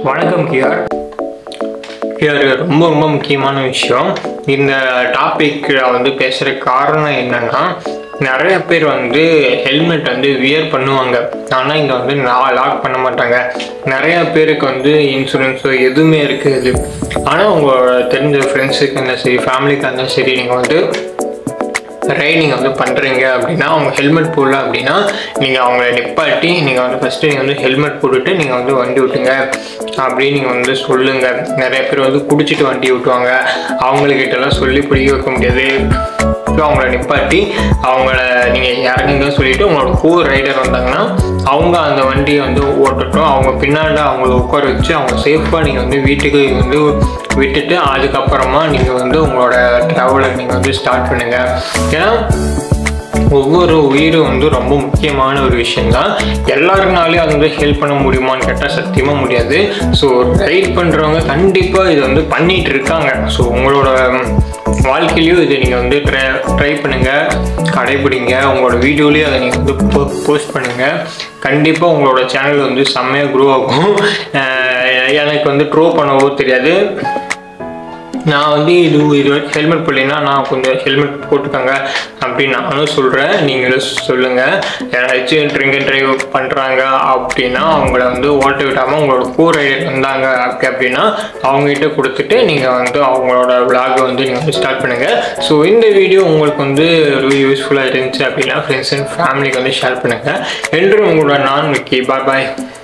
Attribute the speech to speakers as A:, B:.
A: வணக்கம் Kyarr Kyarr ரொம்ப ரொம்ப முக்கியமான விஷயம் இந்த டாபிக்கில் வந்து பேசுகிற காரணம் என்னன்னா நிறைய பேர் வந்து ஹெல்மெட் வந்து வியர் பண்ணுவாங்க ஆனால் இங்கே வந்து லாக் பண்ண மாட்டாங்க நிறைய பேருக்கு வந்து இன்சூரன்ஸோ எதுவுமே இருக்காது ஆனால் உங்களோட தெரிஞ்ச ஃப்ரெண்ட்ஸுக்கு இருந்தாலும் சரி ஃபேமிலிக்கு இருந்தாலும் சரி நீங்கள் வந்து ரைடிங் வந்து பண்ணுறீங்க அப்படின்னா அவங்க ஹெல்மெட் போடல அப்படின்னா நீங்கள் அவங்கள நிப்பாட்டி நீங்கள் வந்து ஃபஸ்ட்டு நீங்கள் வந்து ஹெல்மெட் போட்டுட்டு நீங்கள் வந்து வண்டி விட்டுங்க அப்படின்னு நீங்கள் வந்து சொல்லுங்கள் நிறைய பேர் வந்து குடிச்சிட்டு வண்டி விட்டுவாங்க அவங்கக்கிட்டலாம் சொல்லி புரிய வைக்க முடியாது ஸோ அவங்கள நிப்பாட்டி அவங்கள நீங்கள் இறங்குங்க சொல்லிவிட்டு உங்களோட கோ ரைடர் வந்தாங்கன்னா அவங்க அந்த வண்டியை வந்து ஓட்டட்டும் அவங்க பின்னாடி அவங்கள உட்கார வச்சு அவங்க சேஃபாக நீங்கள் வந்து வீட்டுக்கு வந்து விட்டுட்டு அதுக்கப்புறமா நீங்கள் வந்து உங்களோட ட்ராவலை நீங்கள் வந்து ஸ்டார்ட் பண்ணுங்கள் ஏன்னா ஒவ்வொரு உயிரும் வந்து ரொம்ப முக்கியமான ஒரு விஷயம்தான் எல்லாருனாலையும் அது வந்து ஹெல்ப் பண்ண முடியுமான்னு கேட்டால் சத்தியமாக முடியாது ஸோ ரைட் பண்ணுறவங்க கண்டிப்பாக இது வந்து பண்ணிகிட்டு இருக்காங்க ஸோ உங்களோட வாழ்க்கையிலையும் இதை நீங்கள் வந்து ட்ரை ட்ரை பண்ணுங்கள் கடைபிடிங்க உங்களோட வீடியோலேயும் அதை நீங்கள் வந்து போ போஸ்ட் பண்ணுங்கள் கண்டிப்பாக உங்களோட சேனல் வந்து செம்மையாக க்ரோ ஆகும் எனக்கு வந்து ட்ரோ பண்ணவோ தெரியாது நான் வந்து இது இது ஹெல்மெட் போடலைன்னா நான் கொஞ்சம் ஹெல்மெட் போட்டுக்கோங்க அப்படின்னு நானும் சொல்கிறேன் நீங்களும் சொல்லுங்கள் யாராச்சும் ட்ரிங்க் அண்ட் ட்ரைவ் பண்ணுறாங்க அப்படின்னா அவங்கள வந்து ஓட்ட விடாமல் உங்களோட கோ ரைடர் வந்தாங்க அப்படி அப்படின்னா அவங்ககிட்ட கொடுத்துட்டு நீங்கள் வந்து அவங்களோட விலாகை வந்து நீங்கள் வந்து ஸ்டார்ட் பண்ணுங்கள் ஸோ இந்த வீடியோ உங்களுக்கு வந்து ரொம்ப யூஸ்ஃபுல்லாக இருந்துச்சு அப்படின்னா ஃப்ரெண்ட்ஸ் அண்ட் ஃபேமிலிக்கு வந்து ஷேர் பண்ணுங்கள் என்றும் உங்களோட நான் விக்கி பாய் பாய்